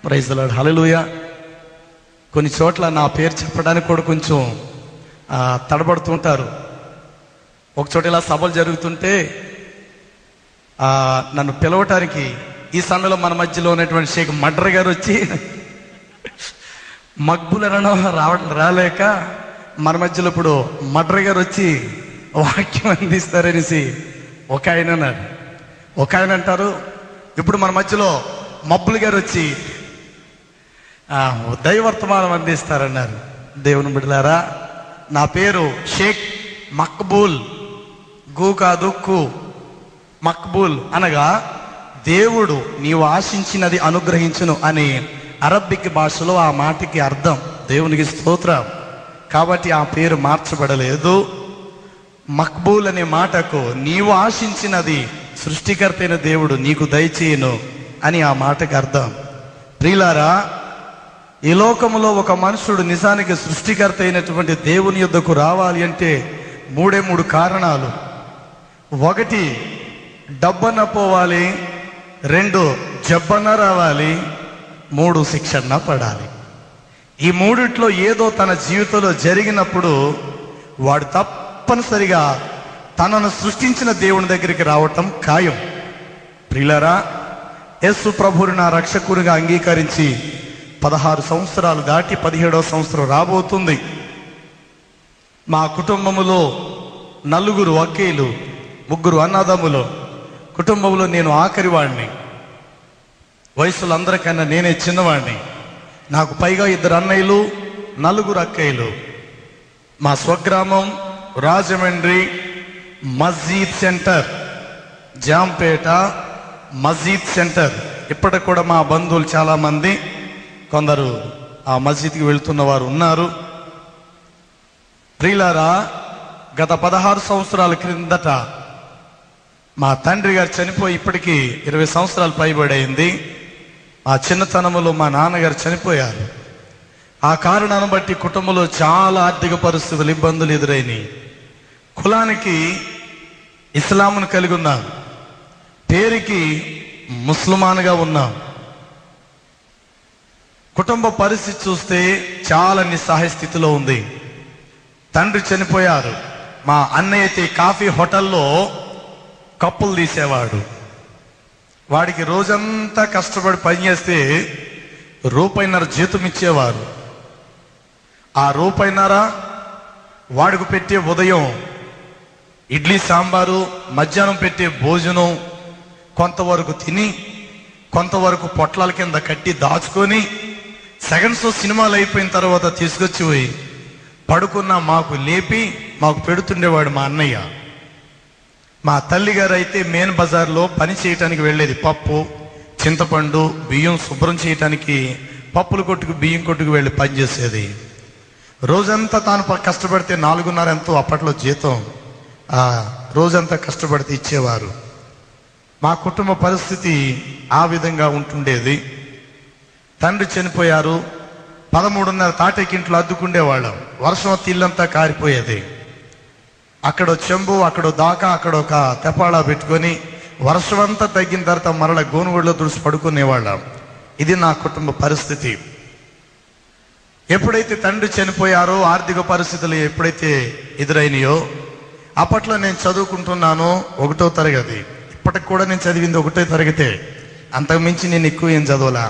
ప్రైజ్లాడు హలలుయ కొన్ని చోట్ల నా పేరు చెప్పడానికి కూడా కొంచెం ఆ, తడబడుతుంటారు ఒక చోట ఇలా సభలు జరుగుతుంటే ఆ, నన్ను పిలవటానికి ఈ సమయంలో మన మధ్యలో ఉన్నటువంటి షేక్ మడ్ర గారు వచ్చి మక్బుల్ అనడం రావ రాలేక మన మధ్యలో ఇప్పుడు మడ్ర గారు వచ్చి వాక్యం అందిస్తారనేసి ఒక ఆయన అన్నారు ఒక ఆయన అంటారు ఇప్పుడు మన మధ్యలో మబ్బులు గారు వచ్చి ఆ, దైవర్తమానం అందిస్తారన్నారు దేవుని బిడ్డలారా నా పేరు షేక్ మక్బూల్ గు కాదు కు మక్బూల్ అనగా దేవుడు నీవు ఆశించినది అనుగ్రహించును అని అరబ్బిక్ భాషలో ఆ మాటకి అర్థం దేవునికి స్తోత్రం కాబట్టి ఆ పేరు మార్చబడలేదు మక్బూల్ అనే మాటకు నీవు ఆశించినది సృష్టికర్త అయిన దేవుడు నీకు దయచేయను అని ఆ మాటకి అర్థం ప్రియులారా ఈ లోకములో ఒక మనుషుడు నిజానికి సృష్టికర్త అయినటువంటి దేవుని యొద్దకు రావాలి అంటే మూడే మూడు కారణాలు ఒకటి డబ్బన్న పోవాలి రెండు జబ్బన్న రావాలి మూడు శిక్షణ పడాలి ఈ మూడిట్లో ఏదో తన జీవితంలో జరిగినప్పుడు వాడు తప్పనిసరిగా తనను సృష్టించిన దేవుని దగ్గరికి రావటం ఖాయం ప్రియులరా యేసు ప్రభుని నా రక్షకునిగా అంగీకరించి పదహారు సంవత్సరాలు దాటి పదిహేడవ సంవత్సరం రాబోతుంది మా కుటుంబములో నలుగురు వకీలు ముగ్గురు అన్నదమ్ములు కుటుంబంలో నేను ఆఖరి వాడిని వయసులో అందరికన్నా నేనే చిన్నవాడిని నాకు పైగా ఇద్దరు అన్నయ్యలు నలుగురు అక్కయ్యలు మా స్వగ్రామం రాజమండ్రి మస్జీద్ సెంటర్ జాంపేట మస్జీద్ సెంటర్ ఇప్పటికి కూడా మా బంధువులు చాలా మంది కొందరు ఆ మస్జిద్కి వెళ్తున్న వారు ఉన్నారు ప్రియులారా గత పదహారు సంవత్సరాల క్రిందట మా తండ్రి గారు చనిపోయి ఇప్పటికీ ఇరవై సంవత్సరాలు పైబడైంది ఆ చిన్నతనములో మా నాన్నగారు చనిపోయారు ఆ కారణాన్ని బట్టి కుటుంబంలో చాలా ఆర్థిక పరిస్థితులు ఇబ్బందులు ఎదురైనాయి కులానికి ఇస్లాంను కలిగి ఉన్నాం పేరుకి ముస్లిమాన్గా ఉన్నాం కుటుంబ పరిస్థితి చూస్తే చాలా నిస్సహాయ స్థితిలో ఉంది తండ్రి చనిపోయారు మా అన్నయ్య అయితే కాఫీ హోటల్లో కప్పులు తీసేవాడు వాడికి రోజంతా కష్టపడి పనిచేస్తే రూపాయిన్నర జీతం ఇచ్చేవారు ఆ రూపాయిన్నర వాడికి పెట్టే ఉదయం ఇడ్లీ సాంబారు మధ్యాహ్నం పెట్టే భోజనం కొంతవరకు తిని కొంతవరకు పొట్లాల కింద కట్టి దాచుకొని సెకండ్ షో సినిమాలు అయిపోయిన తర్వాత తీసుకొచ్చి పోయి పడుకున్న మాకు లేపి మాకు పెడుతుండేవాడు మా అన్నయ్య మా తల్లి గారు అయితే మెయిన్ బజార్లో పని చేయటానికి వెళ్ళేది పప్పు చింతపండు బియ్యం శుభ్రం చేయటానికి పప్పుల కొట్టుకు బియ్యం కొట్టుకు వెళ్ళి పనిచేసేది రోజంతా తాను ప- కష్టపడితే నాలుగున్నర ఎంతో అప్పట్లో జీతం ఆ రోజంతా కష్టపడితే ఇచ్చేవారు మా కుటుంబ పరిస్థితి ఆ విధంగా ఉంటుండేది తండ్రి చనిపోయారు పదమూడున్నర తాటేకింట్లో అద్దుకుండేవాళ్ళం వర్షం వస్తే ఇల్లంతా కారిపోయేది అక్కడ చెంబు అక్కడ దాకా అక్కడ ఒక తెపాళా పెట్టుకొని వర్షం అంతా తగ్గిన తర్వాత మరల గోనుగుడిలో తుడిసి పడుకునేవాళ్ళం ఇది నా కుటుంబ పరిస్థితి ఎప్పుడైతే తండ్రి చనిపోయారో ఆర్థిక పరిస్థితులు ఎప్పుడైతే ఎదురైనాయో అప్పట్లో నేను చదువుకుంటున్నాను ఒకటో తరగతి ఇప్పటికి కూడా నేను చదివింది ఒకటో తరగతే అంతకుమించి నేను ఎక్కువ ఏం చదవలా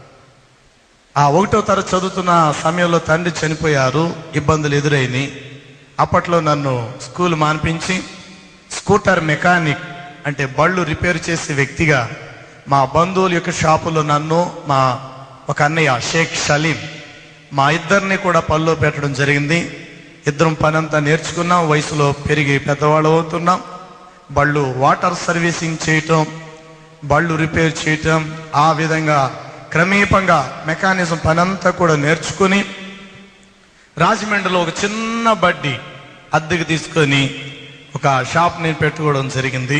ఆ ఒకటో తరగతి చదువుతున్న సమయంలో తండ్రి చనిపోయారు ఇబ్బందులు ఎదురైనాయి అప్పట్లో నన్ను స్కూల్ మాన్పించి స్కూటర్ మెకానిక్ అంటే బళ్ళు రిపేర్ చేసే వ్యక్తిగా మా బంధువుల యొక్క షాపులో నన్ను మా ఒక అన్నయ్య షేక్ సలీం మా ఇద్దరిని కూడా పనిలో పెట్టడం జరిగింది ఇద్దరం పని అంతా నేర్చుకున్నాం వయసులో పెరిగి పెద్దవాళ్ళు అవుతున్నాం బళ్ళు వాటర్ సర్వీసింగ్ చేయటం బళ్ళు రిపేర్ చేయటం ఆ విధంగా క్రమేపంగా మెకానిజం పనంతా కూడా నేర్చుకుని రాజమండ్రిలో ఒక చిన్న బడ్డీ అద్దెకు తీసుకొని ఒక షాప్ నేను పెట్టుకోవడం జరిగింది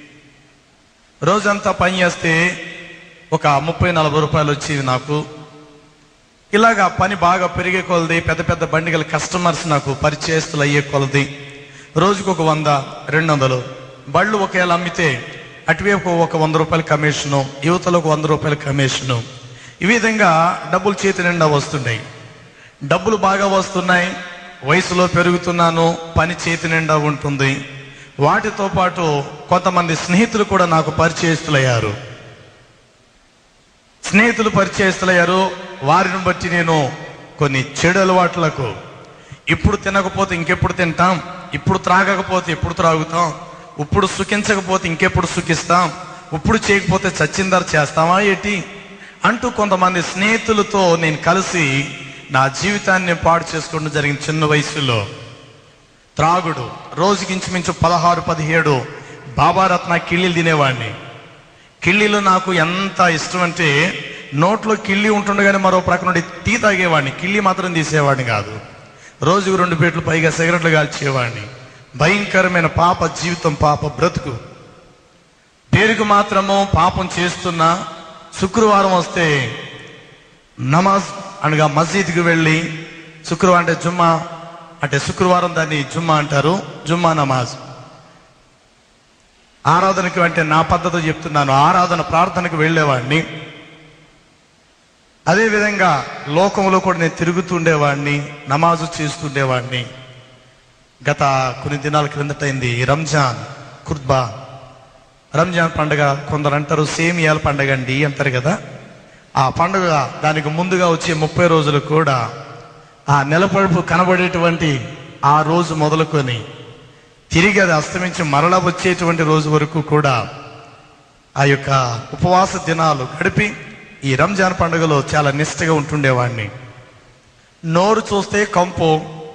రోజంతా పని చేస్తే ఒక ముప్పై నలభై రూపాయలు వచ్చేవి నాకు ఇలాగా పని బాగా పెరిగే కొలది పెద్ద పెద్ద బండిగల కస్టమర్స్ నాకు పరిచయస్తులు అయ్యే కొలది రోజుకు ఒక వంద రెండు వందలు బళ్ళు ఒకవేళ అమ్మితే అటువైపు ఒక వంద రూపాయల కమిషను యువతలో ఒక వంద రూపాయల కమిషను ఈ విధంగా డబ్బులు చేతి నిండా వస్తున్నాయి డబ్బులు బాగా వస్తున్నాయి వయసులో పెరుగుతున్నాను పని చేతి నిండా ఉంటుంది వాటితో పాటు కొంతమంది స్నేహితులు కూడా నాకు పరిచయస్తులయ్యారు స్నేహితులు పరిచయస్తులయ్యారు వారిని బట్టి నేను కొన్ని చెడు అలవాట్లకు ఇప్పుడు తినకపోతే ఇంకెప్పుడు తింటాం ఇప్పుడు త్రాగకపోతే ఎప్పుడు త్రాగుతాం ఇప్పుడు సుఖించకపోతే ఇంకెప్పుడు సుఖిస్తాం ఇప్పుడు చేయకపోతే చచ్చిందర చేస్తామా ఏంటి అంటూ కొంతమంది స్నేహితులతో నేను కలిసి నా జీవితాన్ని పాడు చేసుకోవడం జరిగింది చిన్న వయసులో త్రాగుడు రోజుకి ఇంచుమించు పదహారు పదిహేడు బాబారత్న కిళ్ళీలు తినేవాడిని కిళ్ళీలు నాకు ఎంత ఇష్టం అంటే నోట్లో కిళ్ళి ఉంటుండగానే మరో ప్రక్క నుండి టీ తాగేవాడిని కిళ్ళి మాత్రం తీసేవాడిని కాదు రోజుకు రెండు పేట్లు పైగా సిగరెట్లు కాల్చేవాడిని భయంకరమైన పాప జీవితం పాప బ్రతుకు పేరుకు మాత్రము పాపం చేస్తున్నా శుక్రవారం వస్తే నమాజ్ అనగా మసీద్కి వెళ్ళి శుక్రవారం అంటే జుమ్మా అంటే శుక్రవారం దాన్ని జుమ్మా అంటారు జుమ్మా నమాజ్ ఆరాధనకి అంటే నా పద్ధతి చెప్తున్నాను ఆరాధన ప్రార్థనకు వెళ్ళేవాడిని అదే విధంగా లోకంలో కూడా నేను తిరుగుతుండేవాడిని నమాజు చేస్తుండేవాడిని గత కొన్ని దినాల క్రిందటైంది రంజాన్ కుర్బా రంజాన్ పండుగ కొందరు అంటారు సేమియాల పండుగ అండి అంటారు కదా ఆ పండుగ దానికి ముందుగా వచ్చే ముప్పై రోజులు కూడా ఆ నెలపడుపు కనబడేటువంటి ఆ రోజు మొదలుకొని తిరిగి అది అస్తమించి మరలా వచ్చేటువంటి రోజు వరకు కూడా ఆ యొక్క ఉపవాస దినాలు గడిపి ఈ రంజాన్ పండుగలో చాలా నిష్టగా ఉంటుండేవాడిని నోరు చూస్తే కంపు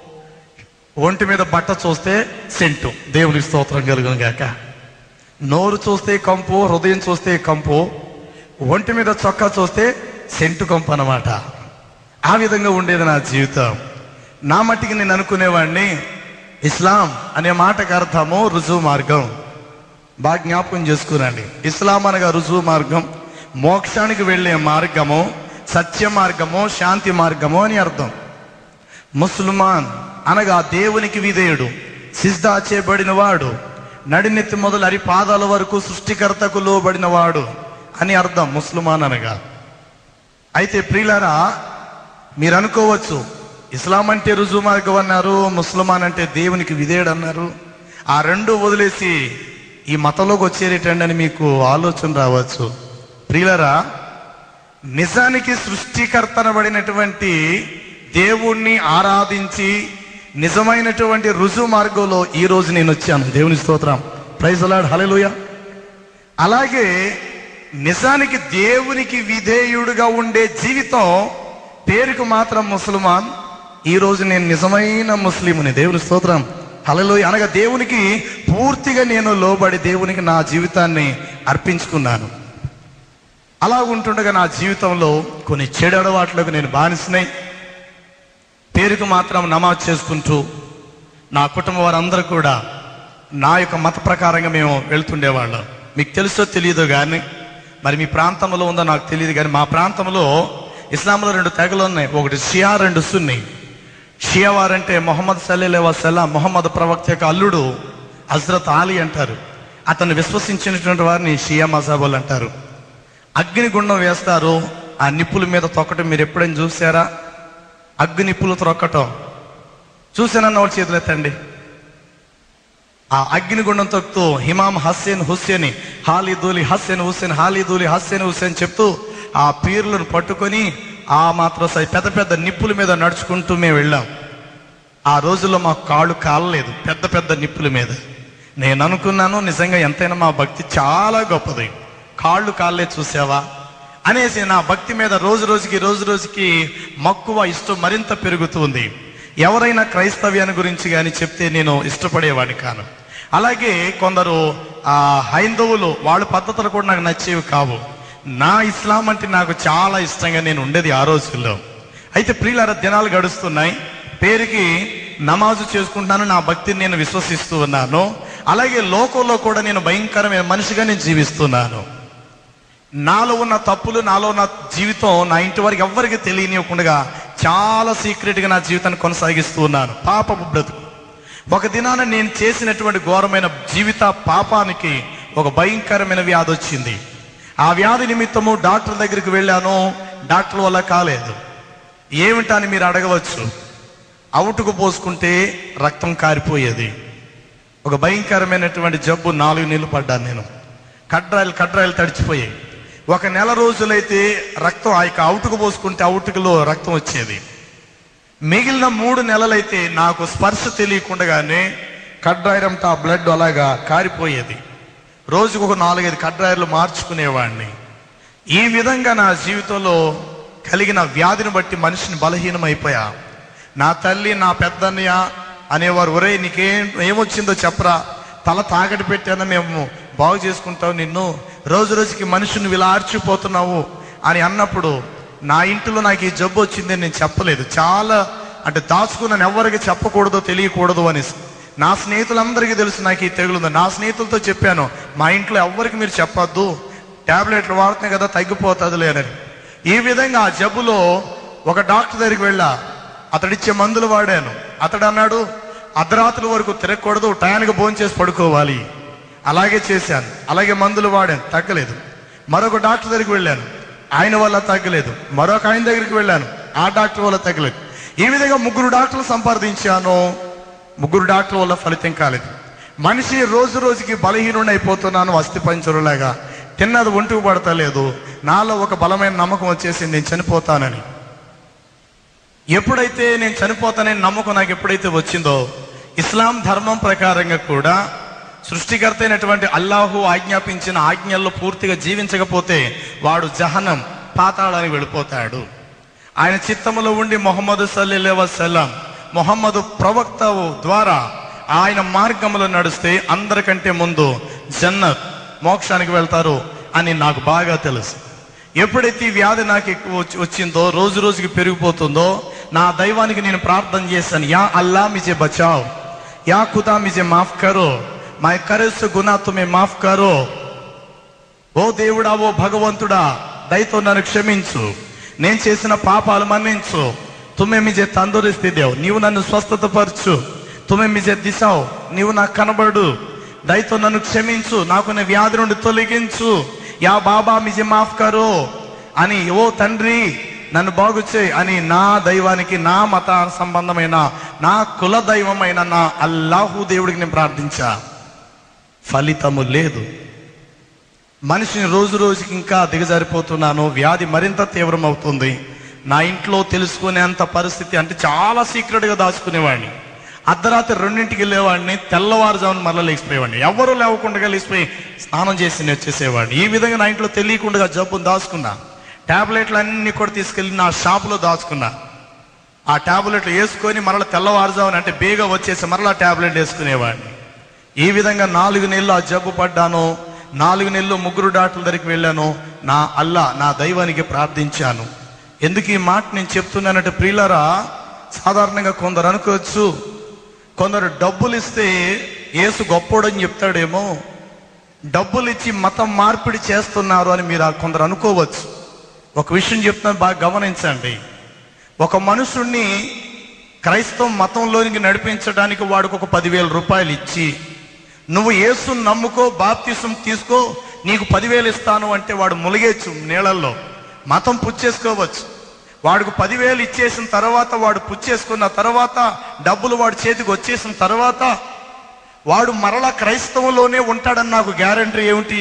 ఒంటి మీద బట్ట చూస్తే సెంటు దేవునికి స్తోత్రం కలుగును గాక నోరు చూస్తే కంపు హృదయం చూస్తే కంపు ఒంటి మీద చొక్కా చూస్తే సెంటు కంపు అన్నమాట ఆ విధంగా ఉండేది నా జీవితం నా మట్టికి నేను అనుకునేవాడిని ఇస్లాం అనే మాటకు అర్థము రుజువు మార్గం బాగా జ్ఞాపకం చేసుకురండి ఇస్లాం అనగా రుజువు మార్గం మోక్షానికి వెళ్ళే మార్గము సత్య మార్గము శాంతి మార్గము అని అర్థం ముస్లిమాన్ అనగా దేవునికి విధేయుడు సిజ్దా చేయబడిన వాడు నడినెత్తి మొదలు అరి పాదాల వరకు సృష్టికర్తకు లోబడిన వాడు అని అర్థం ముస్లిమాన్ అనగా అయితే ప్రియులారా మీరు అనుకోవచ్చు ఇస్లాం అంటే రుజువు మార్గం అన్నారు ముస్లిమాన్ అంటే దేవునికి విధేయుడు అన్నారు ఆ రెండు వదిలేసి ఈ మతంలోకి వచ్చేటండి అని మీకు ఆలోచన రావచ్చు ప్రియులరా నిజానికి సృష్టికర్తనబడినటువంటి దేవుణ్ణి ఆరాధించి నిజమైనటువంటి రుజువు మార్గంలో ఈ రోజు నేను వచ్చాను దేవుని స్తోత్రం ప్రైజ్ అలాడ్ హలెలుయ అలాగే నిజానికి దేవునికి విధేయుడుగా ఉండే జీవితం పేరుకు మాత్రం ముసల్మాన్ ఈ రోజు నేను నిజమైన ముస్లింని దేవుని స్తోత్రం హలెలుయ అనగా దేవునికి పూర్తిగా నేను లోబడి దేవునికి నా జీవితాన్ని అర్పించుకున్నాను అలా ఉంటుండగా నా జీవితంలో కొన్ని చెడు అలవాట్లకు నేను బానిసినాయి పేరుకు మాత్రం నమాజ్ చేసుకుంటూ నా కుటుంబం వారందరూ కూడా నా యొక్క మత ప్రకారంగా మేము వెళ్తుండేవాళ్ళం మీకు తెలుసో తెలియదో కానీ మరి మీ ప్రాంతంలో ఉందో నాకు తెలియదు కానీ మా ప్రాంతంలో ఇస్లాంలో రెండు తెగలు ఉన్నాయి ఒకటి షియా రెండు సున్ని షియా వారంటే మొహమ్మద్ సల్లే వసల్లా మొహమ్మద్ ప్రవక్త యొక్క అల్లుడు హజ్రత్ ఆలీ అంటారు అతను విశ్వసించినటువంటి వారిని షియా మజాబుల్ అంటారు అగ్నిగుండం వేస్తారు ఆ నిప్పుల మీద తొక్కటం మీరు ఎప్పుడైనా చూసారా అగ్ని నిప్పులు త్రొక్కటం చూసానన్న వాళ్ళ చేతులు ఎత్తండి ఆ అగ్నిగుండం తొక్కుతూ హిమాం హస్సేన్ హుస్సేన్ హాలిదూలి హస్సేన్ హుస్సేన్ హాలిదూలి హస్సేన్ హుస్సేన్ చెప్తూ ఆ పీర్లను పట్టుకొని ఆ మాత్రం సై- పెద్ద పెద్ద నిప్పుల మీద నడుచుకుంటూ మేము వెళ్ళాం ఆ రోజుల్లో మా కాళ్ళు కాలలేదు పెద్ద పెద్ద నిప్పుల మీద నేను అనుకున్నాను నిజంగా ఎంతైనా మా భక్తి చాలా గొప్పది కాళ్ళు కాళ్ళే చూసావా అనేసి నా భక్తి మీద రోజు రోజుకి రోజు రోజుకి మక్కువ ఇష్టం మరింత పెరుగుతుంది ఎవరైనా క్రైస్తవ్యాన్ని గురించి కానీ చెప్తే నేను ఇష్టపడేవాడిని కాను అలాగే కొందరు ఆ హైందవులు వాళ్ళ పద్ధతులు కూడా నాకు నచ్చేవి కావు నా ఇస్లాం అంటే నాకు చాలా ఇష్టంగా నేను ఉండేది ఆ రోజుల్లో అయితే ప్రియులార దినాలు గడుస్తున్నాయి పేరుకి నమాజు చేసుకుంటాను నా భక్తిని నేను విశ్వసిస్తూ ఉన్నాను అలాగే లోకంలో కూడా నేను భయంకరమైన మనిషిగా నేను జీవిస్తున్నాను నాలో ఉన్న తప్పులు నాలో ఉన్న జీవితం నా ఇంటి వారికి ఎవ్వరికి తెలియనివ్వకుండా చాలా సీక్రెట్గా నా జీవితాన్ని కొనసాగిస్తూ ఉన్నాను పాపపు బ్రతుకు ఒక దినాన నేను చేసినటువంటి ఘోరమైన జీవిత పాపానికి ఒక భయంకరమైన వ్యాధి వచ్చింది ఆ వ్యాధి నిమిత్తము డాక్టర్ దగ్గరికి వెళ్ళాను డాక్టర్ వల్ల కాలేదు ఏమిటని మీరు అడగవచ్చు అవుటుకు పోసుకుంటే రక్తం కారిపోయేది ఒక భయంకరమైనటువంటి జబ్బు నాలుగు నెలలు పడ్డాను నేను కడ్రాయిలు కడ్రాయిలు తడిచిపోయాయి ఒక నెల రోజులైతే రక్తం ఆ యొక్క అవుటుకు పోసుకుంటే అవుటుకులో రక్తం వచ్చేది మిగిలిన మూడు నెలలైతే నాకు స్పర్శ తెలియకుండానే కడ్రాయిరంతా ఆ బ్లడ్ అలాగా కారిపోయేది రోజుకు ఒక నాలుగైదు కడ్రాయర్లు మార్చుకునేవాడిని ఈ విధంగా నా జీవితంలో కలిగిన వ్యాధిని బట్టి మనిషిని బలహీనమైపోయా నా తల్లి నా పెద్దన్నయ్య అనేవారు ఒరే నీకేం ఏమొచ్చిందో చెప్పరా తల తాకటి పెట్టాను మేము బాగు చేసుకుంటావు నిన్ను రోజు రోజుకి మనిషిని ఇలా ఆర్చిపోతున్నావు అని అన్నప్పుడు నా ఇంటిలో నాకు ఈ జబ్బు వచ్చిందని నేను చెప్పలేదు చాలా అంటే దాచుకున్నాను ఎవరికి చెప్పకూడదో తెలియకూడదు అని నా స్నేహితులందరికీ తెలుసు నాకు ఈ తెగులుంది నా స్నేహితులతో చెప్పాను మా ఇంట్లో ఎవ్వరికి మీరు చెప్పొద్దు టాబ్లెట్లు వాడుతున్నాయి కదా తగ్గిపోతుంది అని ఈ విధంగా ఆ జబ్బులో ఒక డాక్టర్ దగ్గరికి వెళ్ళా అతడిచ్చే మందులు వాడాను అతడు అన్నాడు అర్ధరాత్రుల వరకు తిరగకూడదు టయానికి భోంచేసి పడుకోవాలి అలాగే చేశాను అలాగే మందులు వాడాను తగ్గలేదు మరొక డాక్టర్ దగ్గరికి వెళ్ళాను ఆయన వల్ల తగ్గలేదు మరొక ఆయన దగ్గరికి వెళ్ళాను ఆ డాక్టర్ వల్ల తగ్గలేదు ఈ విధంగా ముగ్గురు డాక్టర్లు సంపాదించాను ముగ్గురు డాక్టర్ వల్ల ఫలితం కాలేదు మనిషి రోజు రోజుకి బలహీనుడు అయిపోతున్నాను అస్థి పంచరులాగా తిన్నది ఒంటికి పడతలేదు నాలో ఒక బలమైన నమ్మకం వచ్చేసి నేను చనిపోతానని ఎప్పుడైతే నేను చనిపోతానని నమ్మకం నాకు ఎప్పుడైతే వచ్చిందో ఇస్లాం ధర్మం ప్రకారంగా కూడా సృష్టికర్త అయినటువంటి అల్లాహు ఆజ్ఞాపించిన ఆజ్ఞల్లో పూర్తిగా జీవించకపోతే వాడు జహనం పాతాళానికి వెళ్ళిపోతాడు ఆయన చిత్తములో ఉండి మొహమ్మద్ సల్లెల్లా వసల్లం మొహమ్మద్ ప్రవక్త ద్వారా ఆయన మార్గంలో నడిస్తే అందరికంటే ముందు జన్నత్ మోక్షానికి వెళ్తారు అని నాకు బాగా తెలుసు ఎప్పుడైతే ఈ వ్యాధి నాకు ఎక్కువ వచ్చి- వచ్చిందో రోజు రోజుకి పెరిగిపోతుందో నా దైవానికి నేను ప్రార్థన చేశాను యా అల్లా మిజే బచావ్ యా ఖుదా మిజే మాఫ్ కరో మై కరెస్ గునా తుమే మాఫ్ కరో ఓ దేవుడా ఓ భగవంతుడా దయతో నన్ను క్షమించు నేను చేసిన పాపాలు మన్నించు తుమ్మె మిజే తందూరిస్తే దేవు నీవు నన్ను స్వస్థత పరచు తుమ్మె మిజే దిశావు నీవు నాకు కనబడు దయతో నన్ను క్షమించు నాకున్న వ్యాధి నుండి తొలగించు యా బాబా మిజే మాఫ్ కరో అని ఓ తండ్రి నన్ను బాగు చేయి అని నా దైవానికి నా మత సంబంధమైన నా కుల దైవమైన నా అల్లాహు దేవుడికి నేను ప్రార్థించా ఫలితము లేదు మనిషిని రోజు రోజుకి ఇంకా దిగజారిపోతున్నాను వ్యాధి మరింత తీవ్రమవుతుంది నా ఇంట్లో తెలుసుకునేంత పరిస్థితి అంటే చాలా సీక్రెట్గా దాచుకునేవాడిని అర్ధరాత్రి రెండింటికి వెళ్ళేవాడిని తెల్లవారుజామున మరలా లేచిపోయేవాడిని ఎవరు లేవకుండా లేచిపోయి స్నానం చేసి నేను వచ్చేసేవాడిని ఈ విధంగా నా ఇంట్లో తెలియకుండా జబ్బును దాచుకున్నా టాబ్లెట్లు అన్ని కూడా తీసుకెళ్ళి నా షాపులో దాచుకున్నా ఆ టాబ్లెట్లు వేసుకొని మరలా తెల్లవారుజామున అంటే బేగా వచ్చేసి మరలా టాబ్లెట్ వేసుకునేవాడిని ఈ విధంగా నాలుగు నెలలు ఆ జబ్బు పడ్డాను నాలుగు నెలలు ముగ్గురు డాక్టర్ల దగ్గరికి వెళ్ళాను నా అల్లా నా దైవానికి ప్రార్థించాను ఎందుకు ఈ మాట నేను చెప్తున్నానంటే ప్రియులరా సాధారణంగా కొందరు అనుకోవచ్చు కొందరు డబ్బులు ఇస్తే యేసు గొప్పోడని చెప్తాడేమో డబ్బులు ఇచ్చి మతం మార్పిడి చేస్తున్నారు అని మీరు ఆ కొందరు అనుకోవచ్చు ఒక విషయం చెప్తున్నాను బాగా గమనించండి ఒక మనుషుణ్ణి క్రైస్తవ మతంలోనికి నడిపించడానికి వాడికి ఒక పదివేల రూపాయలు ఇచ్చి నువ్వు యేసుని నమ్ముకో బాప్తిసం తీసుకో నీకు పదివేలు ఇస్తాను అంటే వాడు ములిగేచ్చు నీళ్ళల్లో మతం పుచ్చేసుకోవచ్చు వాడికి పదివేలు ఇచ్చేసిన తర్వాత వాడు పుచ్చేసుకున్న తర్వాత డబ్బులు వాడి చేతికి వచ్చేసిన తర్వాత వాడు మరలా క్రైస్తవంలోనే ఉంటాడని నాకు గ్యారంటీ ఏమిటి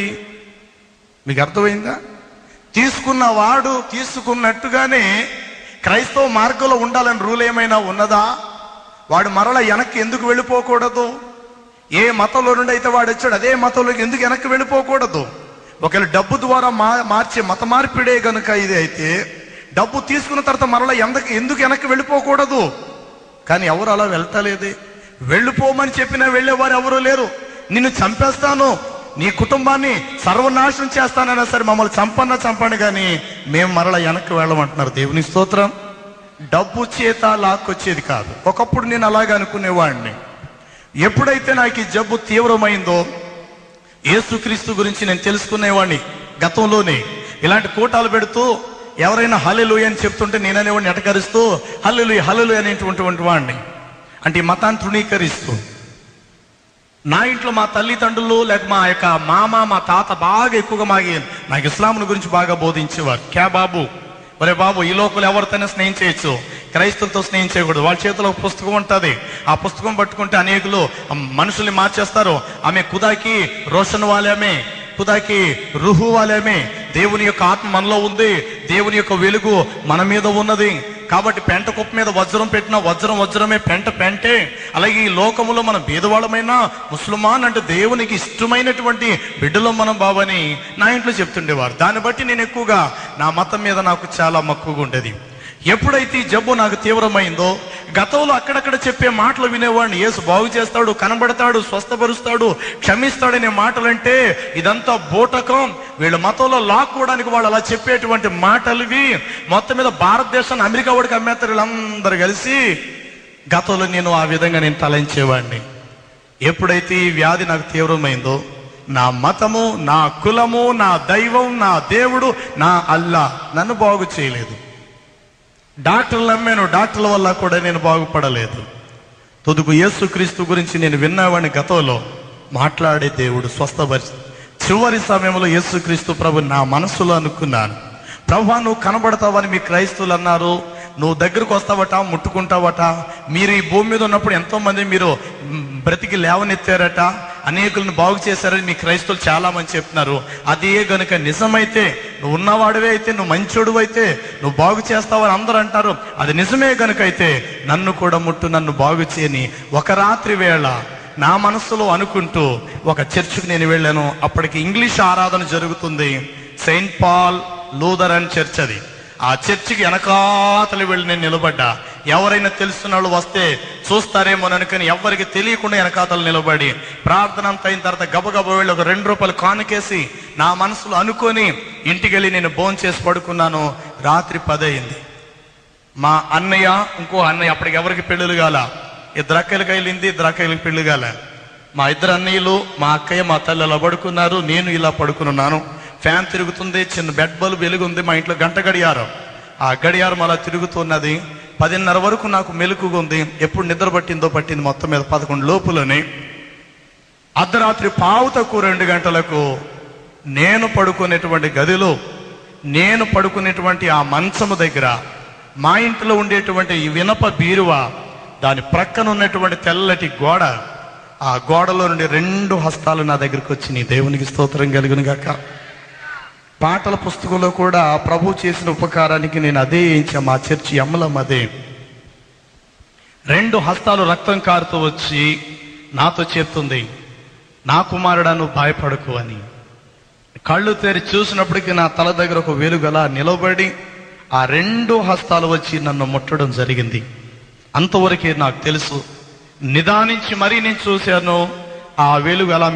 మీకు అర్థమైందా తీసుకున్న వాడు తీసుకున్నట్టుగానే క్రైస్తవ మార్గంలో ఉండాలని రూల్ ఏమైనా ఉన్నదా వాడు మరల వెనక్కి ఎందుకు వెళ్ళిపోకూడదు ఏ మతంలో నుండి అయితే వాడు వచ్చాడు అదే మతంలోకి ఎందుకు వెనక్కి వెళ్ళిపోకూడదు ఒకవేళ డబ్బు ద్వారా మా మార్చే మత మార్పిడే గనుక ఇది అయితే డబ్బు తీసుకున్న తర్వాత మరల ఎందుకు ఎందుకు వెనక్కి వెళ్ళిపోకూడదు కానీ ఎవరు అలా వెళ్తలేదే వెళ్ళిపోమని చెప్పినా వెళ్ళేవారు ఎవరు లేరు నిన్ను చంపేస్తాను నీ కుటుంబాన్ని సర్వనాశనం చేస్తానన్నా సరే మమ్మల్ని చంపన్న చంపండి కానీ మేము మరల వెనక్కి వెళ్ళమంటున్నారు దేవుని స్తోత్రం డబ్బు చేత లాక్కొచ్చేది కాదు ఒకప్పుడు నేను అలాగే అనుకునేవాడిని ఎప్పుడైతే నాకు ఈ జబ్బు తీవ్రమైందో యేసుక్రీస్తు గురించి నేను తెలుసుకునేవాడిని గతంలోనే ఇలాంటి కూటాలు పెడుతూ ఎవరైనా హల్లెలు అని చెప్తుంటే నేననేవాడిని ఎటకరిస్తూ హల్లెలు హల్లెలు అనేటువంటి వాడిని అంటే ఈ మతాన్ని తృణీకరిస్తూ నా ఇంట్లో మా తల్లిదండ్రులు లేక మా యొక్క మామ మా తాత బాగా ఎక్కువగా మాగి నాకు ఇస్లాంల గురించి బాగా బోధించేవారు క్యా బాబు ఒరే బాబు ఈ లోకలు ఎవరితోనే స్నేహం చేయొచ్చు క్రైస్తవులతో స్నేహం చేయకూడదు వాళ్ళ చేతిలో ఒక పుస్తకం ఉంటుంది ఆ పుస్తకం పట్టుకుంటే అనేకులు మనుషుల్ని మార్చేస్తారు ఆమె కుదాకి రోషన్ వాలేమే కుదాకి రుహు వాలేమే దేవుని యొక్క ఆత్మ మనలో ఉంది దేవుని యొక్క వెలుగు మన మీద ఉన్నది కాబట్టి పెంట కుప్ప మీద వజ్రం పెట్టిన వజ్రం వజ్రమే పెంట పెంటే అలాగే ఈ లోకములో మనం భేదవాళ్ళమైనా ముస్లిమాన్ అంటే దేవునికి ఇష్టమైనటువంటి బిడ్డలో మనం బాబని నా ఇంట్లో చెప్తుండేవారు దాన్ని బట్టి నేను ఎక్కువగా నా మతం మీద నాకు చాలా మక్కువగా ఉండేది ఎప్పుడైతే ఈ జబ్బు నాకు తీవ్రమైందో గతంలో అక్కడక్కడ చెప్పే మాటలు వినేవాడిని యేసు బాగు చేస్తాడు కనబడతాడు స్వస్థపరుస్తాడు క్షమిస్తాడనే మాటలంటే ఇదంతా బూటకం వీళ్ళ మతంలో లాక్కోవడానికి వాళ్ళు అలా చెప్పేటువంటి మాటలు ఇవి మొత్తం మీద భారతదేశాన్ని అమెరికా వాడికి అమ్మేస్తారు వీళ్ళందరూ కలిసి గతంలో నేను ఆ విధంగా నేను తలంచేవాడిని ఎప్పుడైతే ఈ వ్యాధి నాకు తీవ్రమైందో నా మతము నా కులము నా దైవం నా దేవుడు నా అల్లా నన్ను బాగు చేయలేదు డాక్టర్లు నమ్మాను డాక్టర్ల వల్ల కూడా నేను బాగుపడలేదు తుదుకు యేసుక్రీస్తు గురించి నేను విన్నవాడిని గతంలో మాట్లాడే దేవుడు స్వస్థపరిచి చివరి సమయంలో యేసుక్రీస్తు ప్రభు నా మనసులో అనుకున్నాను ప్రభు నువ్వు కనబడతావని మీ క్రైస్తవులు అన్నారు నువ్వు దగ్గరకు వస్తావట ముట్టుకుంటావట మీరు ఈ భూమి మీద ఉన్నప్పుడు ఎంతో మంది మీరు మ్, బ్రతికి లేవనెత్తారట అనేకులను బాగు చేశారని మీ క్రైస్తవులు చాలా మంది చెప్తున్నారు అదే గనుక నిజమైతే నువ్వు ఉన్నవాడివే అయితే నువ్వు మంచోడు అయితే నువ్వు బాగు చేస్తావని అందరూ అంటారు అది నిజమే గనుక అయితే నన్ను కూడా ముట్టు నన్ను బాగు చేయని ఒక రాత్రి వేళ నా మనసులో అనుకుంటూ ఒక చర్చికి నేను వెళ్ళాను అప్పటికి ఇంగ్లీష్ ఆరాధన జరుగుతుంది సెయింట్ పాల్ లూథరన్ చర్చ్ అది ఆ చర్చికి వెనకాతలు వెళ్ళి నేను నిలబడ్డా ఎవరైనా తెలుస్తున్న వాళ్ళు వస్తే చూస్తారేమో అనుకుని ఎవరికి తెలియకుండా వెనకాతలు నిలబడి ప్రార్థన అంతా అయిన తర్వాత గబగబ వెళ్ళి ఒక రెండు రూపాయలు కానుకేసి నా మనసులో అనుకొని ఇంటికి వెళ్ళి నేను భోజనం చేసి పడుకున్నాను రాత్రి పదయింది మా అన్నయ్య ఇంకో అన్నయ్య అప్పటికి ఎవరికి పెళ్ళిళ్ళు కాల ఇద్దరు అక్కలకి వెళ్ళింది ఇద్దరు అక్కలకి పెళ్లి కాల మా ఇద్దరు అన్నయ్యలు మా అక్కయ్య మా తల్లి అలా పడుకున్నారు నేను ఇలా పడుకున్నాను ఫ్యాన్ తిరుగుతుంది చిన్న బెడ్ బల్బ్ వెలుగుంది మా ఇంట్లో గంట గడియారం ఆ గడియారం అలా తిరుగుతున్నది పదిన్నర వరకు నాకు మెలకుగా ఉంది ఎప్పుడు నిద్ర పట్టిందో పట్టింది మొత్తం మీద పదకొండు లోపులని అర్ధరాత్రి పావు తక్కువ రెండు గంటలకు నేను పడుకునేటువంటి గదిలో నేను పడుకునేటువంటి ఆ మంచము దగ్గర మా ఇంట్లో ఉండేటువంటి ఈ వినప బీరువ దాని ప్రక్కన ఉన్నటువంటి తెల్లటి గోడ ఆ గోడలో నుండి రెండు హస్తాలు నా దగ్గరికి వచ్చి నీ దేవునికి స్తోత్రం కలుగును గాక పాటల పుస్తకంలో కూడా ప్రభు చేసిన ఉపకారానికి నేను అదే వేయించా మా చర్చి అమ్మలం అదే రెండు హస్తాలు రక్తం కారుతూ వచ్చి నాతో చెప్తుంది నా కుమారుడా నువ్వు భయపడకు అని కళ్ళు తెరి చూసినప్పటికీ నా తల దగ్గర ఒక వెలుగల నిలబడి ఆ రెండు హస్తాలు వచ్చి నన్ను ముట్టడం జరిగింది అంతవరకే నాకు తెలుసు నిదానించి మరీ నేను చూశాను ఆ వెలుగు అలా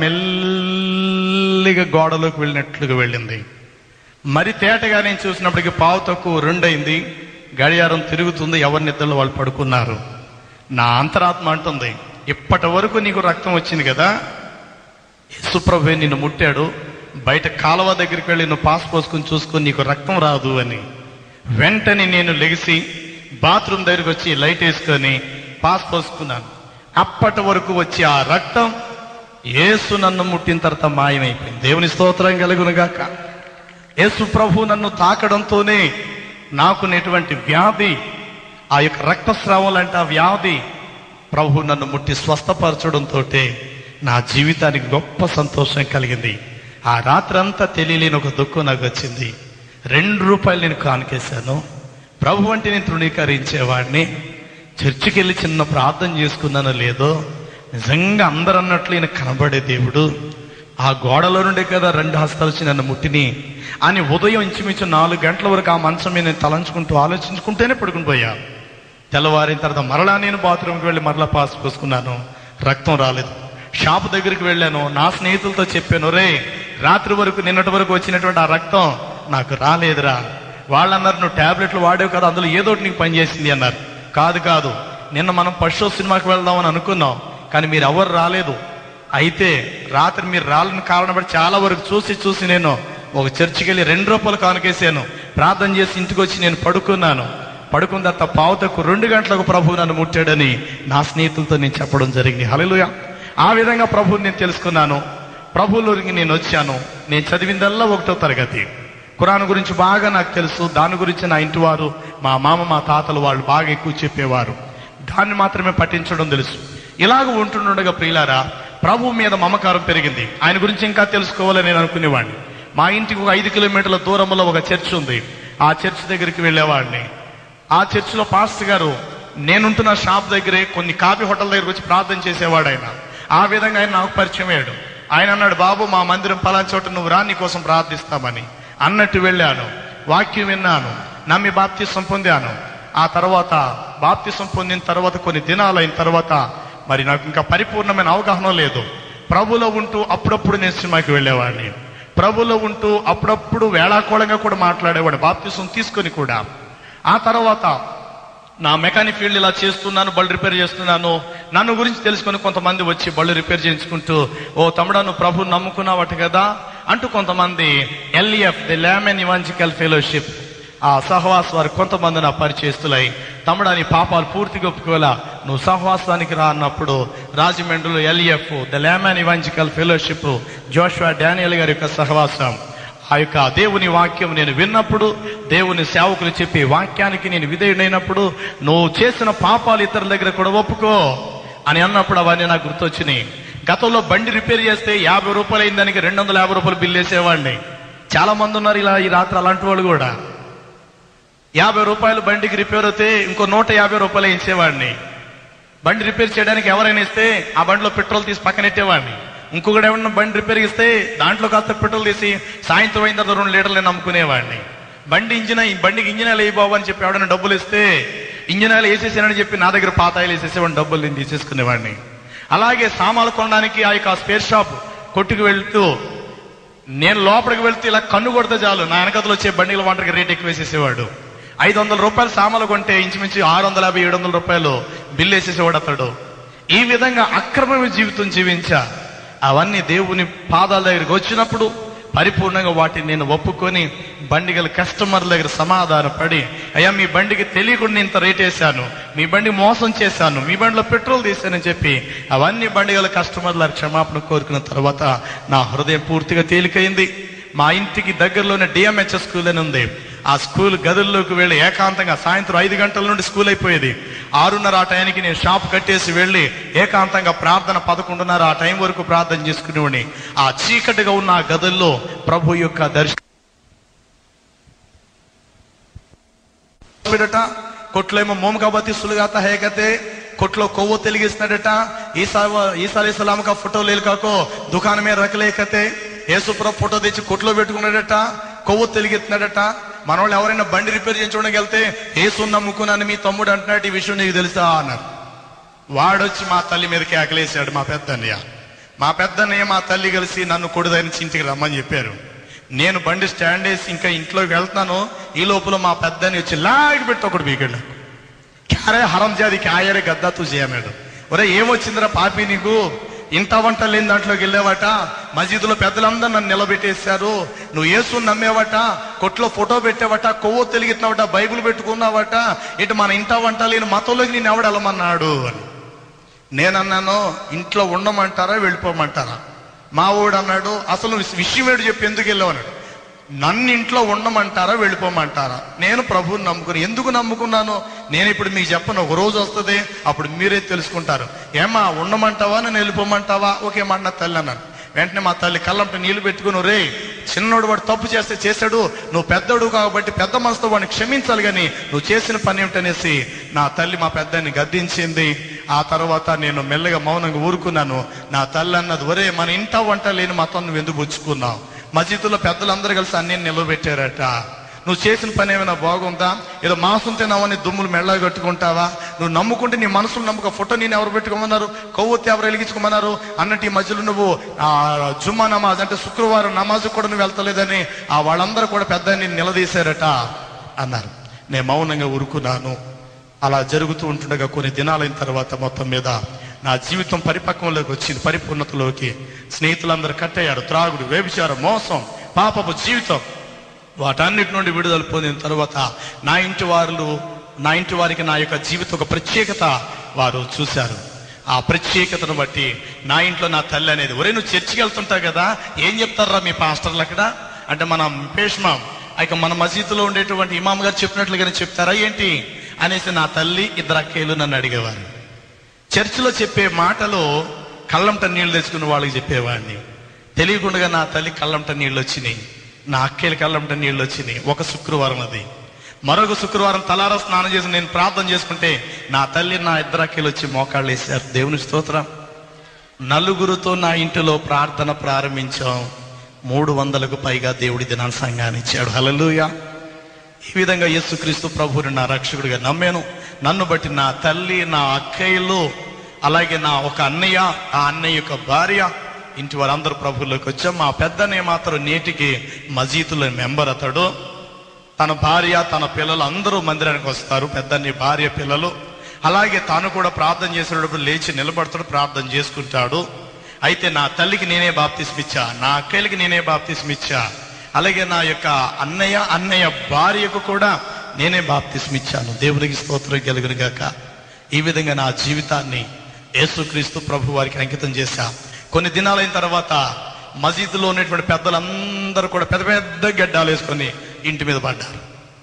మెల్లిగా గోడలోకి వెళ్ళినట్లుగా వెళ్ళింది మరి తేటగా నేను చూసినప్పటికీ పావు తక్కువ రెండైంది గడియారం తిరుగుతుంది ఎవరి నిద్రలో వాళ్ళు పడుకున్నారు నా అంతరాత్మ అంటుంది ఇప్పటి వరకు నీకు రక్తం వచ్చింది కదా యేసుప్రభు నిన్ను ముట్టాడు బయట కాలువ దగ్గరికి వెళ్ళి నువ్వు పాస్ పోసుకుని చూసుకొని నీకు రక్తం రాదు అని వెంటనే నేను లెగిసి బాత్రూమ్ దగ్గరికి వచ్చి లైట్ వేసుకొని పాస్ పోసుకున్నాను అప్పటి వరకు వచ్చి ఆ రక్తం యేసు నన్ను ముట్టిన తర్వాత మాయమైపోయింది దేవుని స్తోత్రం కలుగునుగాక యేసు ప్రభు నన్ను తాకడంతోనే నాకునేటువంటి వ్యాధి ఆ యొక్క రక్తస్రావం లాంటి ఆ వ్యాధి ప్రభు నన్ను ముట్టి స్వస్థపరచడంతో నా జీవితానికి గొప్ప సంతోషం కలిగింది ఆ రాత్రి అంతా తెలియలేని ఒక దుఃఖం నాకు వచ్చింది రెండు రూపాయలు నేను కానుకేశాను ప్రభు అంటే నేను తృణీకరించేవాడిని చర్చికి వెళ్ళి చిన్న ప్రార్థన చేసుకున్నానో లేదో నిజంగా అందరు అన్నట్లు ఈయన కనబడే దేవుడు ఆ గోడలో నుండే కదా రెండు హస్తాలు వచ్చి నన్ను ముట్టిని అని ఉదయం ఇంచుమించు నాలుగు గంటల వరకు ఆ మంచం మీద నేను తలంచుకుంటూ ఆలోచించుకుంటూనే పడుకుని పోయా తెల్లవారిన తర్వాత మరలా నేను బాత్రూమ్కి వెళ్ళి మరలా పాస్ పోసుకున్నాను రక్తం రాలేదు షాప్ దగ్గరికి వెళ్ళాను నా స్నేహితులతో చెప్పాను రే రాత్రి వరకు నిన్నటి వరకు వచ్చినటువంటి ఆ రక్తం నాకు రాలేదురా వాళ్ళు అన్నారు నువ్వు టాబ్లెట్లు వాడేవు కదా అందులో ఏదో ఒకటి నీకు పనిచేసింది అన్నారు కాదు కాదు నిన్న మనం పశు సినిమాకి వెళ్దామని అనుకున్నాం కానీ మీరు ఎవరు రాలేదు అయితే రాత్రి మీరు రాలని కారణం బట్టి చాలా వరకు చూసి చూసి నేను ఒక చర్చికి వెళ్ళి రెండు రూపాయలు కానుకేసాను ప్రార్థన చేసి ఇంటికి వచ్చి నేను పడుకున్నాను పడుకున్న తర్వాత పావుతకు రెండు గంటలకు ప్రభు నన్ను ముట్టాడని నా స్నేహితులతో నేను చెప్పడం జరిగింది హల్లెలూయా ఆ విధంగా ప్రభువుని నేను తెలుసుకున్నాను ప్రభువులోకి నేను వచ్చాను నేను చదివిందల్లా ఒకటో తరగతి ఖురాన్ గురించి బాగా నాకు తెలుసు దాని గురించి నా ఇంటి వారు మా మామ మా తాతలు వాళ్ళు బాగా ఎక్కువ చెప్పేవారు దాన్ని మాత్రమే పఠించడం తెలుసు ఇలాగ ఉంటుండగా ప్రియులారా ప్రభు మీద మమకారం పెరిగింది ఆయన గురించి ఇంకా తెలుసుకోవాలని నేను అనుకునేవాడిని మా ఇంటికి ఒక ఐదు కిలోమీటర్ల దూరంలో ఒక చర్చ్ ఉంది ఆ చర్చ్ దగ్గరికి వెళ్ళేవాడిని ఆ చర్చిలో పాస్టర్ గారు నేనుంటున్న షాప్ దగ్గరే కొన్ని కాఫీ హోటల్ దగ్గరకు వచ్చి ప్రార్థన చేసేవాడు ఆయన ఆ విధంగా ఆయన నాకు పరిచయం అయ్యాడు ఆయన అన్నాడు బాబు మా మందిరం పలానా చోట నువ్వు రా నీ కోసం ప్రార్థిస్తామని అన్నట్టు వెళ్ళాను వాక్యం విన్నాను నమ్మి బాప్తిసం పొందాను ఆ తర్వాత బాప్తిసం పొందిన తర్వాత కొన్ని దినాలు అయిన తర్వాత మరి నాకు ఇంకా పరిపూర్ణమైన అవగాహన లేదు ప్రభులో ఉంటూ అప్పుడప్పుడు నేను సినిమాకి వెళ్ళేవాడిని ప్రభులో ఉంటూ అప్పుడప్పుడు వేళాకోళంగా కూడా మాట్లాడేవాడు బాప్తిసం తీసుకొని కూడా ఆ తర్వాత నా మెకానిక్ ఫీల్డ్ ఇలా చేస్తున్నాను బళ్ళు రిపేర్ చేస్తున్నాను నన్ను గురించి తెలుసుకొని కొంతమంది వచ్చి బళ్ళు రిపేర్ చేయించుకుంటూ ఓ తమ్ముడా నువ్వు ప్రభు నమ్ముకున్నావట కదా అంటూ కొంతమంది LEF the laymen evangelical fellowship ఆ సహవాస వారు కొంతమంది నా పరిచయస్తులై తమ్ముడా నీ పాపాలు పూర్తిగా ఒప్పుకోవాలా నువ్వు సహవాసానికి రా అన్నప్పుడు రాజమండ్రిలో LEF the laymen evangelical fellowship Joshua Daniel గారి యొక్క సహవాసం ఆ యొక్క దేవుని వాక్యం నేను విన్నప్పుడు దేవుని సేవకులు చెప్పే వాక్యానికి నేను విధేయుడైనప్పుడు నువ్వు చేసిన పాపాలు ఇతరుల దగ్గర కూడా ఒప్పుకో అని అన్నప్పుడు అవన్నీ నాకు గుర్తొచ్చినాయి గతంలో బండి రిపేర్ చేస్తే యాభై రూపాయలు అయిన దానికి రెండు వందల యాభై రూపాయలు బిల్లు వేసేవాడిని చాలా మంది ఉన్నారు ఇలా ఈ రాత్రి అలాంటి వాళ్ళు కూడా యాభై రూపాయలు బండికి రిపేర్ అయితే ఇంకో నూట యాభై రూపాయలు వేయించేవాడిని బండి రిపేర్ చేయడానికి ఎవరైనా ఇస్తే ఆ బండిలో పెట్రోల్ తీసి పక్కనెట్టేవాడిని ఇంకొకటి ఏమన్నా బండి రిపేర్ ఇస్తే దాంట్లో కాస్త పెట్రోల్ తీసి సాయంత్రం అయిన తర్వాత రెండు లీటర్లు నేను అమ్ముకునేవాడిని బండి ఇంజిన్ ఈ బండికి ఇంజిన్ ఆయిల్ వేయి బాబు అని చెప్పి ఎవడైనా డబ్బులు ఇస్తే ఇంజిన్ ఆయిల్ వేసేసానని చెప్పి నా దగ్గర పాత ఆయిల్ వేసేసేవాడిని డబ్బులు నేను తీసేసుకునేవాడిని అలాగే సామాన్లు కొనడానికి ఆ యొక్క స్పేర్ షాప్ కొట్టుకు వెళ్తూ నేను లోపలికి వెళ్తే ఇలా కన్ను కొడితే చాలు నా వెనకతలు వచ్చే బండిల వాటర్కి రేట్ ఎక్కువ వేసేసేవాడు ఐదు వందల రూపాయలు సామాన్లు కొంటే ఇంచుమించు ఆరు వందల యాభై ఏడు వందల రూపాయలు బిల్లు వేసేసేవాడు అతడు ఈ విధంగా అక్రమమైన జీవితం జీవించా అవన్నీ దేవుని పాదాల దగ్గరికి వచ్చినప్పుడు పరిపూర్ణంగా వాటిని నేను ఒప్పుకొని బండి గల కస్టమర్ల దగ్గర సమాధాన పడి అయ్యా మీ బండికి తెలియకుండా ఇంత రేట్ వేశాను మీ బండి మోసం చేశాను మీ బండిలో పెట్రోల్ తీశానని చెప్పి అవన్నీ బండి గల కస్టమర్ల క్షమాపణ కోరుకున్న తర్వాత నా హృదయం పూర్తిగా తేలికైంది మా ఇంటికి దగ్గరలోనే డిఎంహెచ్ఎస్ స్కూల్ అని ఉంది ఆ స్కూల్ గదుల్లోకి వెళ్ళి ఏకాంతంగా సాయంత్రం ఐదు గంటల నుండి స్కూల్ అయిపోయేది ఆరున్నర ఆ టైంకి నేను షాప్ కట్టేసి వెళ్ళి ఏకాంతంగా ప్రార్థన పదకొండున్నర ఆ టైం వరకు ప్రార్థన చేసుకునేవాడిని ఆ చీకటిగా ఉన్న ఆ గదుల్లో ప్రభు యొక్క దర్శనం బిడట కొట్లేమో మోम का बत्ती सुलगाता है कहते కొట్లో కొవ్వు తెలిగిస్తున్నాడట ఈసా ఈసా అలీస్లాం కా ఫోటో లేకాకో దుకాణం మీద రకలే కతే యేసుప్రభు ఫోటో తెచ్చి కొట్లో పెట్టుకున్నాడట కొవ్వు తెలిగిస్తున్నాడట మన వాళ్ళు ఎవరైనా బండి రిపేర్ చేయించడానికి వెళ్తే ఏసు నమ్ముకున్నాను మీ తమ్ముడు అంటున్నాడు ఈ విషయం నీకు తెలుసా అన్నారు వాడొచ్చి మా తల్లి మీదకి ఆకలేసాడు మా పెద్దన్నయ్య మా పెద్దన్నయ్య మా తల్లి కలిసి నన్ను కొడుదని ఇంటికి రమ్మని చెప్పారు నేను బండి స్టాండ్ వేసి ఇంకా ఇంట్లోకి వెళ్తున్నాను ఈ లోపల మా పెద్దని వచ్చి లాగి పెట్టి ఒకడు బీకెళ్ళా క్యారే హరం జాది క్యాయరే గద్దా తూ చేయమేడు ఒరే ఏమొచ్చిందిరా పాపి నీకు ఇంట వంట లేని దాంట్లోకి వెళ్ళావట మసీదులో పెద్దలందరూ నన్ను నిలబెట్టేశారు నువ్వు యేసు నమ్మేవట కొట్లో ఫోటో పెట్టావట కొవ్వు తెలిగితున్నావట బైబిల్ పెట్టుకున్నావట ఇటు మన ఇంట వంట లేని మతంలోకి నేను ఎవడు వెళ్ళమన్నాడు అని నేనన్నాను ఇంట్లో ఉండమంటారా వెళ్ళిపోమంటారా మా ఊడు అన్నాడు అసలు విషయం ఏడు చెప్పి ఎందుకు వెళ్ళావు అన్నాడు నన్ను ఇంట్లో ఉండమంటారా వెళ్ళిపోమంటారా నేను ప్రభువుని నమ్ముకుని ఎందుకు నమ్ముకున్నాను నేను ఇప్పుడు మీకు చెప్పను ఒక రోజు వస్తుంది అప్పుడు మీరే తెలుసుకుంటారు ఏమా ఉండమంటావా నేను వెళ్ళిపోమంటావా ఓకే మాట నా తల్లి అన్నాను వెంటనే మా తల్లి కళ్ళంట నీళ్లు పెట్టుకుని రే చిన్నోడు వాడు తప్పు చేస్తే చేశాడు నువ్వు పెద్దోడు కాబట్టి పెద్ద మనసుతో వాడిని క్షమించాలి కానీ నువ్వు చేసిన పని ఏమిటనేసి నా తల్లి మా పెద్దని గద్దించింది ఆ తర్వాత నేను మెల్లగా మౌనంగా ఊరుకున్నాను నా తల్లి అన్నది ఒరే మన ఇంట వంట లేని మతం నువ్వు ఎందుకు పుచ్చుకున్నావు మసీదులో పెద్దలందరూ కలిసి అన్ని నిలబెట్టారట నువ్వు చేసిన పని ఏమైనా బాగుందా ఏదో మాంసం తిన్నావని దుమ్ములు మెళ్ళ కట్టుకుంటావా నువ్వు నమ్ముకుంటే నీ మనసులో నమ్మక ఫోటో నేను ఎవరు పెట్టుకోమన్నారు కొవ్వొత్తి ఎవరు వెలిగించుకోమన్నారు అన్నట్టు ఈ మధ్యలో నువ్వు ఆ జుమ్మా నమాజ్ అంటే శుక్రవారం నమాజ్ కూడా నువ్వు వెళ్తలేదని ఆ వాళ్ళందరూ కూడా పెద్ద నేను నిలదీశారట అన్నారు నేను మౌనంగా ఉరుకున్నాను అలా జరుగుతూ ఉంటుండగా కొన్ని దినాలైన తర్వాత మొత్తం మీద నా జీవితం పరిపక్వంలోకి వచ్చింది పరిపూర్ణతలోకి స్నేహితులందరూ కట్టయ్యారు త్రాగుడు వ్యభిచారం మోసం పాపపు జీవితం వాటన్నిటి నుండి విడుదల పొందిన తర్వాత నా ఇంటి వారు నా ఇంటి వారికి నా యొక్క జీవిత ఒక ప్రత్యేకత వారు చూశారు ఆ ప్రత్యేకతను బట్టి నా ఇంట్లో నా తల్లి అనేది ఒరే నువ్వు చర్చికి వెళ్తుంటావు కదా ఏం చెప్తారా మీ పాస్టర్లు అక్కడ అంటే మన పేష్మా ఇక మన మసీదులో ఉండేటువంటి ఇమాం గారు చెప్పినట్లుగానే చెప్తారా ఏంటి అనేసి నా తల్లి ఇద్దరు అక్కయ్యలు నన్ను అడిగేవారు చర్చిలో చెప్పే మాటలు కళ్ళంట నీళ్లు తెచ్చుకున్న వాళ్ళకి చెప్పేవాడిని తెలియకుండా నా తల్లి కళ్ళంట నీళ్ళు వచ్చినాయి నా అక్కయ్యల కళ్ళంట నీళ్ళు వచ్చినాయి ఒక శుక్రవారం అది మరొక శుక్రవారం తలారా స్నానం చేసి నేను ప్రార్థన చేసుకుంటే నా తల్లి నా ఇద్దరు అక్కలు వచ్చి మోకాళ్ళు వేశారు దేవుని స్తోత్రం నలుగురితో నా ఇంటిలో ప్రార్థన ప్రారంభించాం మూడు వందలకు పైగా దేవుడి దినాల సంఘాన్ని ఇచ్చాడు హల్లెలూయా ఈ విధంగా యేసుక్రీస్తు ప్రభువుని నా రక్షకుడిగా నమ్మాను నన్ను బట్టి నా తల్లి నా అక్కయ్యలు అలాగే నా ఒక అన్నయ్య ఆ అన్నయ్య యొక్క భార్య ఇంటి వారందరూ ప్రభువులోకి వచ్చాం మా పెద్దన్నయ్య మాత్రం నేటికి మజీదులో మెంబర్ అతడు తన భార్య తన పిల్లలు అందరూ మందిరానికి వస్తారు పెద్దన్నయ్య భార్య పిల్లలు అలాగే తాను కూడా ప్రార్థన చేసేటప్పుడు లేచి నిలబడతాడు ప్రార్థన చేసుకుంటాడు అయితే నా తల్లికి నేనే బాప్తిస్మిచ్చా నా అక్కయ్యలకి నేనే బాప్తిస్మిచ్చా అలాగే నా యొక్క అన్నయ్య అన్నయ్య భార్యకు కూడా నేనే బాప్తిస్మిచ్చాను దేవునికి స్తోత్రం కలుగును గాక ఈ విధంగా నా జీవితాన్ని యేసుక్రీస్తు ప్రభు వారికి అంకితం చేశా కొన్ని దినాలైన తర్వాత మసీదులో ఉన్నటువంటి పెద్దలందరూ కూడా పెద్ద పెద్ద గడ్డాలు వేసుకొని ఇంటి మీద పడ్డారు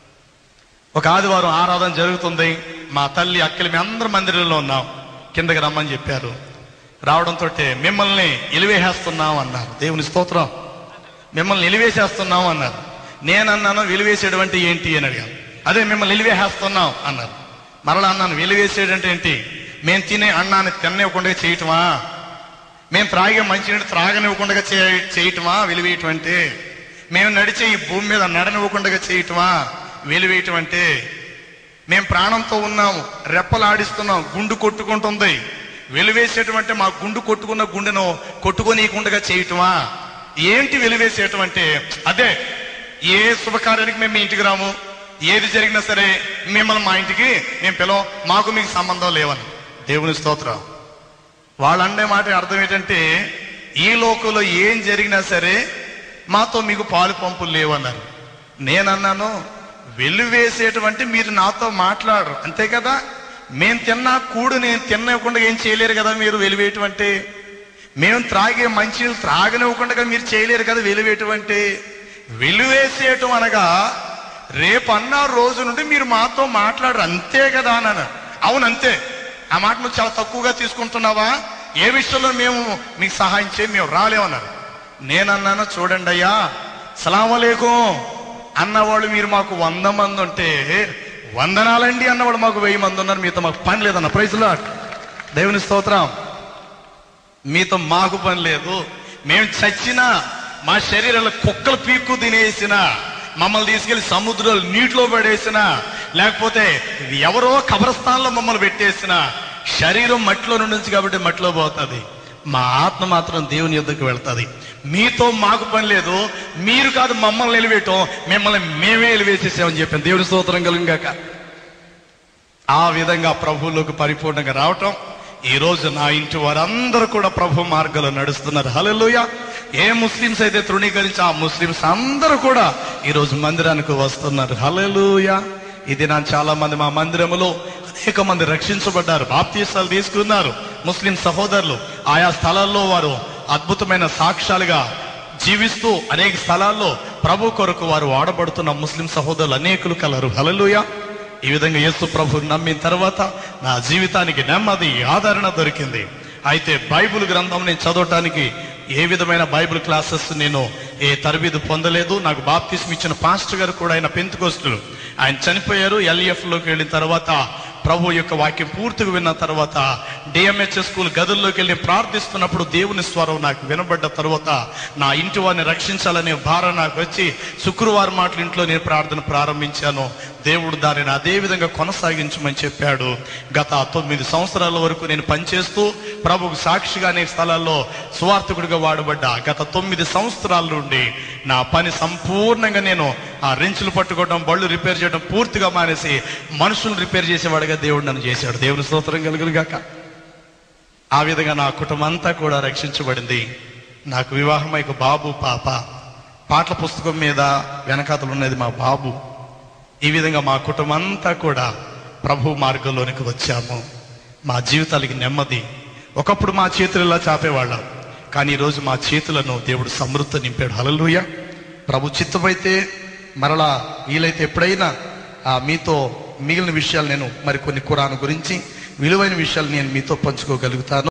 ఒక ఆదివారం ఆరాధన జరుగుతుంది మా తల్లి అక్కలు మేము అందరం మందిరంలో ఉన్నాం కిందకి రమ్మని చెప్పారు రావడంతో మిమ్మల్ని ఎలివేసేస్తున్నాం అన్నారు దేవుని స్తోత్రం మిమ్మల్ని ఎలివేసేస్తున్నాం అన్నారు నేనన్నాను వెలివేసేయడం అంటే ఏంటి అని అడిగాను అదే మిమ్మల్ని ఎలివేసేస్తున్నాం అన్నారు మరలా అన్నాను వెలివేసేయడం అంటే ఏంటి మేము తినే అన్నాన్ని తిననివ్వకుండా చేయటమా మేము త్రాగే మంచినీళ్ళు త్రాగనివ్వకుండా చే- చేయటమా వెలివేయటం అంటే మేము నడిచే ఈ భూమి మీద నడనివ్వకుండా చేయటమా వెలివేయటం అంటే మేము ప్రాణంతో ఉన్నాము రెప్పలాడిస్తున్నాం గుండు కొట్టుకుంటుంది వెలివేసేయటం అంటే మా గుండు కొట్టుకున్న గుండెను కొట్టుకోనీయకుండా చేయటమా ఏంటి వెలివేసేయటం అంటే అదే ఏ శుభకార్యానికి మేము మీ ఇంటికి రాము ఏది జరిగినా సరే మిమ్మల్ని మా ఇంటికి మేము పిలవం మాకు మీకు సంబంధం లేవని దేవుని స్తోత్రం వాళ్ళండే మాట అర్థం ఏంటంటే ఈ లోకంలో ఏం జరిగినా సరే మాతో మీకు పాలు పంపులు లేవన్నారు నేనన్నాను వెలివేసేటువంటి మీరు నాతో మాట్లాడరు అంతే కదా మేము తిన్నా కూడు నేను తినకుండా ఏం చేయలేరు కదా మీరు వెలివేయటం అంటే మేము త్రాగే మంచినీళ్ళు త్రాగనివ్వకుండా మీరు చేయలేరు కదా వెలివేయటం అంటే వెలివేసేయటం అనగా రేపన్న రోజు నుండి మీరు మాతో మాట్లాడరు అంతే కదా అన్నాను అవును అంతే ఆ మాట నువ్వు చాలా తక్కువగా తీసుకుంటున్నావా ఏ విషయంలో మేము మీకు సహాయం చేయ మేము రాలేమన్నారు నేనన్నాను చూడండి అయ్యా సలామలేకం అన్నవాళ్ళు మీరు మాకు వంద మంది ఉంటే వందనాలండి అన్నవాళ్ళు మాకు వెయ్యి మంది ఉన్నారు మీతో మాకు పని లేదన్న ప్రైజ్లో దేవుని స్తోత్రం మీతో మాకు పని లేదు మేము చచ్చినా మా శరీరంలో కుక్కలు పీక్కు తినేసిన మమ్మల్ని తీసుకెళ్లి సముద్రాలు నీటిలో పడేసిన లేకపోతే ఎవరో కబరస్థాన్లో మమ్మల్ని పెట్టేసిన శరీరం మట్టిలో నుంచి కాబట్టి మట్టిలో పోతుంది మా ఆత్మ మాత్రం దేవుని యుద్ధకు వెళ్తుంది మీతో మాకు పని లేదు మీరు కాదు మమ్మల్ని నిలవేయటం మిమ్మల్ని మేమే నిలివేసేసామని చెప్పాను దేవుని స్తోత్రం కలుగాక ఆ విధంగా ప్రభువులోకి పరిపూర్ణంగా రావటం ఈ రోజు నా ఇంటి వారందరూ కూడా ప్రభు మార్గంలో నడుస్తున్నారు హల్లెలూయ ఏ ముస్లిమ్స్ అయితే తృణీకరించి ఆ ముస్లిమ్స్ అందరూ కూడా ఈ రోజు మందిరానికి వస్తున్నారు హల్లెలూయ ఇది నా చాలా మంది మా మందిరములో అనేక మంది రక్షించబడ్డారు బాప్తీసాలు తీసుకున్నారు ముస్లిం సహోదరులు ఆయా స్థలాల్లో వారు అద్భుతమైన సాక్ష్యాలుగా జీవిస్తూ అనేక స్థలాల్లో ప్రభు కొరకు వారు వాడబడుతున్న ముస్లిం సహోదరులు అనేకులు కలరు హల్లెలూయ ఈ విధంగా యేసు ప్రభు నమ్మిన తర్వాత నా జీవితానికి నెమ్మది ఆదరణ దొరికింది అయితే బైబిల్ గ్రంథం నేను చదవటానికి ఏ విధమైన బైబిల్ క్లాసెస్ నేను ఏ తరబీదు పొందలేదు నాకు బాప్తిస్మ్ ఇచ్చిన పాస్టర్ గారు కూడా ఆయన పెంతుకోస్తులు ఆయన చనిపోయారు ఎల్ఈఎఫ్ లోకి వెళ్ళిన తర్వాత ప్రభు యొక్క వాక్యం పూర్తిగా విన్న తర్వాత డిఎంహెచ్ఎస్ స్కూల్ గదుల్లోకి వెళ్ళి ప్రార్థిస్తున్నప్పుడు దేవుని స్వరం నాకు వినబడ్డ తర్వాత నా ఇంటి వారిని రక్షించాలనే భారం నాకు వచ్చి శుక్రవారం మాటలు ఇంట్లో నేను ప్రార్థన ప్రారంభించాను దేవుడు దానిని అదే విధంగా కొనసాగించమని చెప్పాడు గత తొమ్మిది సంవత్సరాల వరకు నేను పనిచేస్తూ ప్రభుకు సాక్షిగా అనేక స్థలాల్లో సువార్థకుడిగా వాడబడ్డా గత తొమ్మిది సంవత్సరాల నుండి నా పని సంపూర్ణంగా నేను ఆ రెంచులు పట్టుకోవడం బళ్ళు రిపేర్ చేయడం పూర్తిగా మానేసి మనుషులు రిపేర్ చేసేవాడిగా దేవుడు నన్ను చేశాడు దేవుని స్తోత్రం కలుగునుగాక ఆ విధంగా నా కుటుంబం అంతా కూడా రక్షించబడింది నాకు వివాహం ఒక బాబు పాప పాటల పుస్తకం మీద వెనకాతలు ఉన్నది మా బాబు ఈ విధంగా మా కుటుంబం అంతా కూడా ప్రభు మార్గంలోనికి వచ్చాము మా జీవితాలకి నెమ్మది ఒకప్పుడు మా చేతులు ఇలా చాపేవాళ్ళం కానీ ఈరోజు మా చేతులను దేవుడు సమృద్ధి నింపాడు హలలుయ ప్రభు చిత్తమైతే మరలా వీలైతే ఎప్పుడైనా ఆ, మీతో మిగిలిన విషయాలు నేను మరికొన్ని కురాను గురించి విలువైన విషయాలు నేను మీతో పంచుకోగలుగుతాను